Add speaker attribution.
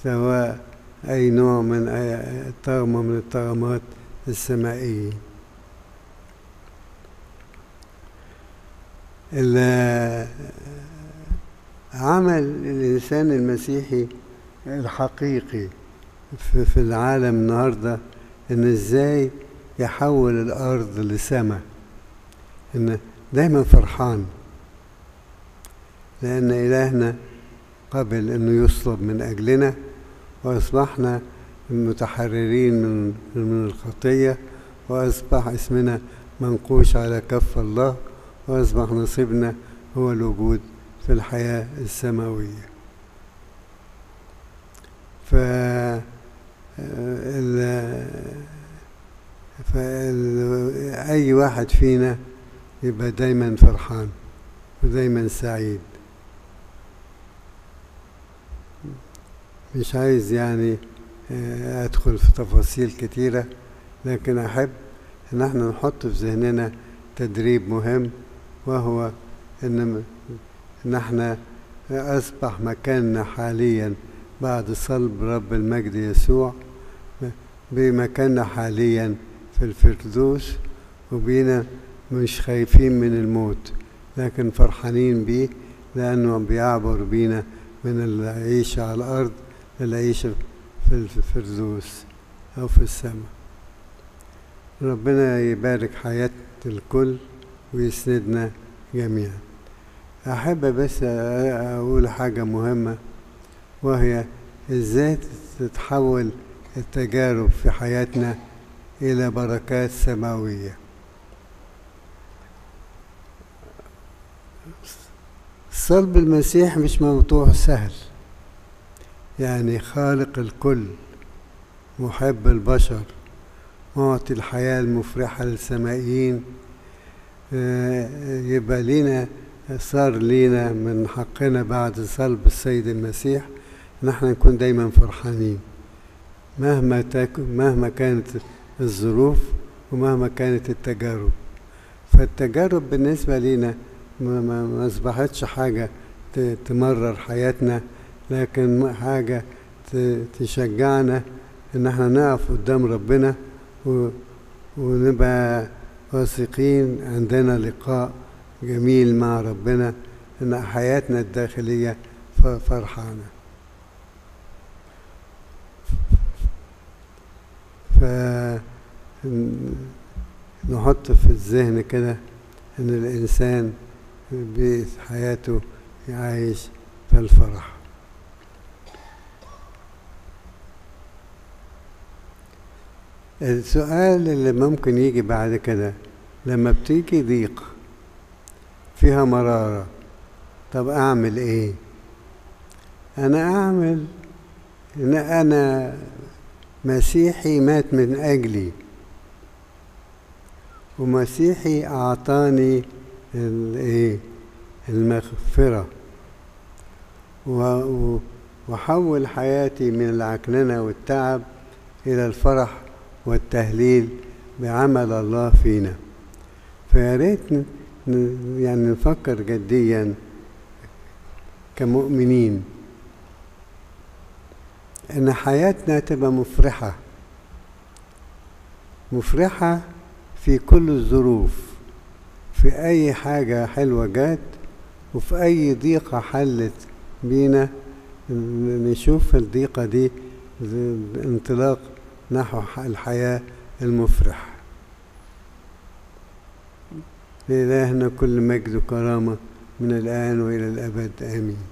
Speaker 1: سواء أي نوع من أي طغمة من الطغمات السمائية عمل الإنسان المسيحي الحقيقي في, في العالم النهاردة إن إزاي يحول الأرض لسماء إن دايما فرحان لأن إلهنا قبل أنه يصلب من أجلنا وأصبحنا متحررين من من الخطية وأصبح اسمنا منقوش على كف الله وأصبح نصيبنا هو الوجود في الحياة السماوية ف فأي واحد فينا يبقى دايما فرحان ودايما سعيد مش عايز يعني أدخل في تفاصيل كتيرة لكن أحب إن احنا نحط في ذهننا تدريب مهم وهو إن إن احنا أصبح مكاننا حاليا بعد صلب رب المجد يسوع بمكاننا حاليا في الفردوس وبينا مش خايفين من الموت لكن فرحانين بيه لأنه بيعبر بينا من العيشة على الأرض للعيشة في الفردوس أو في السماء ربنا يبارك حياة الكل ويسندنا جميعا أحب بس أقول حاجة مهمة وهي إزاي تتحول التجارب في حياتنا إلى بركات سماوية صلب المسيح مش موضوع سهل يعني خالق الكل محب البشر معطي الحياة المفرحة للسمائيين يبقى لينا صار لينا من حقنا بعد صلب السيد المسيح ان احنا نكون دايما فرحانين مهما تكن مهما كانت الظروف ومهما كانت التجارب فالتجارب بالنسبة لينا ما, ما, ما أصبحتش حاجة تمرر حياتنا لكن حاجة تشجعنا إن احنا نقف قدام ربنا ونبقى واثقين عندنا لقاء جميل مع ربنا إن حياتنا الداخلية فرحانة فنحط في الذهن كده إن الإنسان بحياته يعيش في الفرح السؤال اللي ممكن يجي بعد كده لما بتيجي ضيق فيها مرارة طب أعمل إيه؟ أنا أعمل إن أنا مسيحي مات من أجلي ومسيحي أعطاني الإيه؟ المغفرة وحول حياتي من العكننة والتعب إلى الفرح والتهليل بعمل الله فينا فيا ريت يعني نفكر جديا كمؤمنين ان حياتنا تبقى مفرحه مفرحه في كل الظروف في اي حاجه حلوه جات وفي اي ضيقه حلت بينا نشوف الضيقه دي انطلاق نحو الحياه المفرح لإلهنا كل مجد وكرامة من الآن وإلى الأبد آمين